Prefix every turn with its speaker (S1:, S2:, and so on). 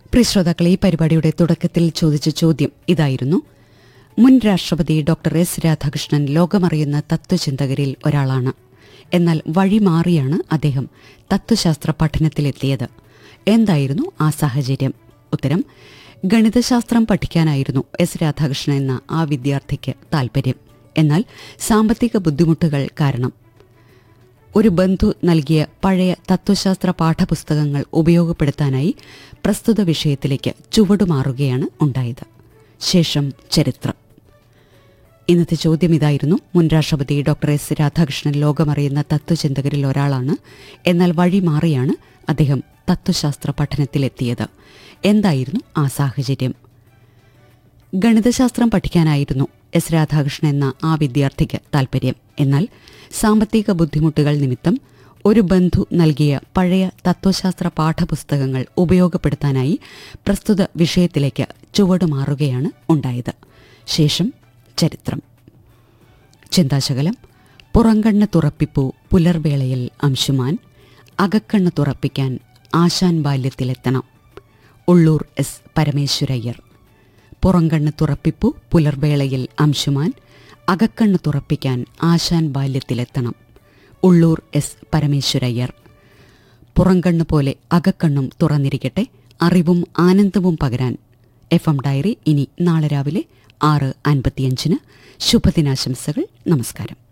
S1: പ്രിയ ശ്രോതാക്കളെ ഈ പരിപാടിയുടെ തുടക്കത്തിൽ ചോദിച്ച ചോദ്യം ഇതായിരുന്നു മുൻ രാഷ്ട്രപതി ഡോക്ടർ എസ് രാധാകൃഷ്ണൻ ലോകമറിയുന്ന തത്വചിന്തകരിൽ ഒരാളാണ് എന്നാൽ വഴിമാറിയാണ് അദ്ദേഹം തത്വശാസ്ത്ര പഠനത്തിലെത്തിയത് എന്തായിരുന്നു ആ സാഹചര്യം ഉത്തരം ഗണിതശാസ്ത്രം പഠിക്കാനായിരുന്നു എസ് രാധാകൃഷ്ണൻ എന്ന ആ വിദ്യാർത്ഥിക്ക് താൽപര്യം എന്നാൽ സാമ്പത്തിക ബുദ്ധിമുട്ടുകൾ കാരണം ഒരു ബന്ധു നൽകിയ പഴയ തത്വശാസ്ത്ര പാഠപുസ്തകങ്ങൾ ഉപയോഗപ്പെടുത്താനായി പ്രസ്തുത വിഷയത്തിലേക്ക് ചുവടുമാറുകയാണ് ഉണ്ടായത് ശേഷം ചരിത്രം ഇന്നത്തെ ചോദ്യം ഇതായിരുന്നു മുൻ രാഷ്ട്രപതി ഡോക്ടർ എസ് രാധാകൃഷ്ണൻ ലോകമറിയുന്ന തത്വചിന്തകരിൽ ഒരാളാണ് എന്നാൽ വഴി മാറിയാണ് അദ്ദേഹം തത്വശാസ്ത്ര പഠനത്തിലെത്തിയത് എന്തായിരുന്നു ആ സാഹചര്യം ഗണിതശാസ്ത്രം പഠിക്കാനായിരുന്നു എസ് രാധാകൃഷ്ണൻ എന്ന ആ വിദ്യാർത്ഥിക്ക് താൽപര്യം എന്നാൽ സാമ്പത്തിക ബുദ്ധിമുട്ടുകൾ നിമിത്തം ഒരു ബന്ധു നൽകിയ പഴയ തത്വശാസ്ത്ര പാഠപുസ്തകങ്ങൾ ഉപയോഗപ്പെടുത്താനായി പ്രസ്തുത വിഷയത്തിലേക്ക് ചുവടുമാറുകയാണ് ഉണ്ടായത് ശേഷം ചരിത്രം ചിന്താശകലം പുറങ്കണ്ണ് തുറപ്പിപ്പു പുലർവേളയിൽ അംശുമാൻ അകക്കണ്ണ് തുറപ്പിക്കാൻ ആശാൻ ബാല്യത്തിലെത്തണം ഉള്ളൂർ എസ് പരമേശ്വരയ്യർ പുറങ്കണ്ണ് തുറപ്പിപ്പു പുലർവേളയിൽ അംശുമാൻ അകക്കണ്ണ് തുറപ്പിക്കാൻ ആശാൻ ബാല്യത്തിലെത്തണം ഉള്ളൂർ എസ് പരമേശ്വരയ്യർ പുറങ്കണ്ണ് പോലെ അകക്കണ്ണും തുറന്നിരിക്കട്ടെ അറിവും ആനന്ദവും പകരാൻ എഫ് എം ഡയറി ഇനി നാളെ രാവിലെ ആറ് അൻപത്തിയഞ്ചിന് ശുഭദിനാശംസകൾ നമസ്കാരം